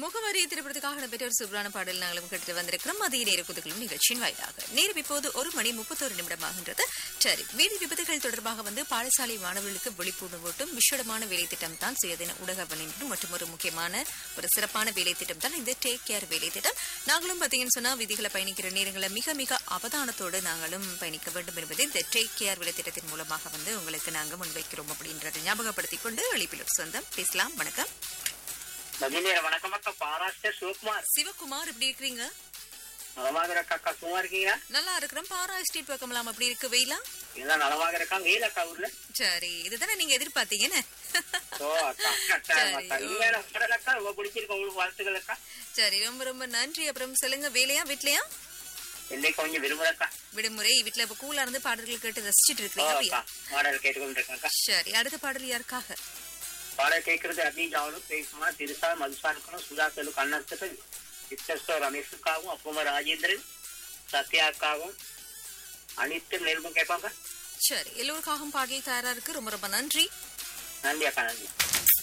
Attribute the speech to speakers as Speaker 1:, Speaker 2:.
Speaker 1: முகவரி திரைப்படத்துக்காக நடைபெற்ற ஒரு சூப்பரான பாடல் நாங்களும் கேட்டு வந்திருக்கிறோம் மதிய நேர குதுகளும் நிகழ்ச்சியின் வாயிலாக நேரம் இப்போது ஒரு மணி முப்பத்தோரு நிமிடமாகின்றது சரி வீதி விபத்துகள் தொடர்பாக வந்து பாடசாலை மாணவர்களுக்கு விழிப்புணர்வூட்டும் விஷடமான வேலை திட்டம் தான் சுயதின ஊடக வலைஞர் மற்றும் ஒரு முக்கியமான ஒரு சிறப்பான வேலை திட்டம் தான் இந்த டேக் கேர் வேலை திட்டம் நாங்களும் பார்த்தீங்கன்னு சொன்னா விதிகளை பயணிக்கிற நேரங்களில் மிக மிக அவதானத்தோடு நாங்களும் பயணிக்க வேண்டும் என்பதை இந்த டேக் கேர் வேலை திட்டத்தின் மூலமாக வந்து உங்களுக்கு நாங்கள் முன்வைக்கிறோம் அப்படின்றதை ஞாபகப்படுத்திக் கொண்டு எழுப்பிலும் சொந்தம் பேசலாம் வணக்கம்
Speaker 2: மதிநேர வணக்கம் அக்கா பாராஸ்டர் சிவகுமார்
Speaker 1: சிவகுமார் எப்படி இருக்கிறீங்க
Speaker 2: நலமாக இருக்கா அக்கா சும்மா இருக்கீங்களா
Speaker 1: நல்லா இருக்கிறோம் பாரா எஸ்டேட் பக்கம்லாம் அப்படி இருக்கு வெயிலா
Speaker 2: எல்லாம் நலமாக இருக்காங்க வெயில் அக்கா ஊர்ல
Speaker 1: சரி இதுதானே நீங்க எதிர்பார்த்தீங்கன்னு
Speaker 2: ஓ அக்கா அக்கா,
Speaker 1: சரி,
Speaker 2: அக்கா
Speaker 1: ஓ.
Speaker 2: நீங்க பாடல் அக்கா ரொம்ப பிடிச்சிருக்கு உங்களுக்கு வாழ்த்துக்கள் அக்கா
Speaker 1: சரி ரொம்ப ரொம்ப நன்றி அப்புறம் சொல்லுங்க வேலையா வீட்லயா
Speaker 2: என்னைக்கு கொஞ்சம் விரும்புறக்கா
Speaker 1: விடுமுறை வீட்ல இப்ப கூலா இருந்து பாடல்கள் கேட்டு ரசிச்சிட்டு
Speaker 2: ஓ
Speaker 1: இருக்கீங்க அப்படியா
Speaker 2: அக்கா பாடல் கேட்டுக்கொண்டு இருக்கேன் அக்கா
Speaker 1: சரி அடுத்த பாடல் யாருக்காக
Speaker 2: பாடல் கேட்கறது அர்ஜி ஜாவலும் பேசுமா திருசா மதுசானுக்கணும் சுதாசலு கண்ணத்துக்கு விஸ்வஸ்வ ரமேஷுக்காகவும் அப்புறமா ராஜேந்திரன் சத்யாக்காகவும் அனைத்து நெருப்பும் கேட்பாங்க
Speaker 1: சரி எல்லோருக்காகவும் பாடல் தயாரா இருக்கு ரொம்ப ரொம்ப நன்றி
Speaker 2: நன்றி அக்கா நன்றி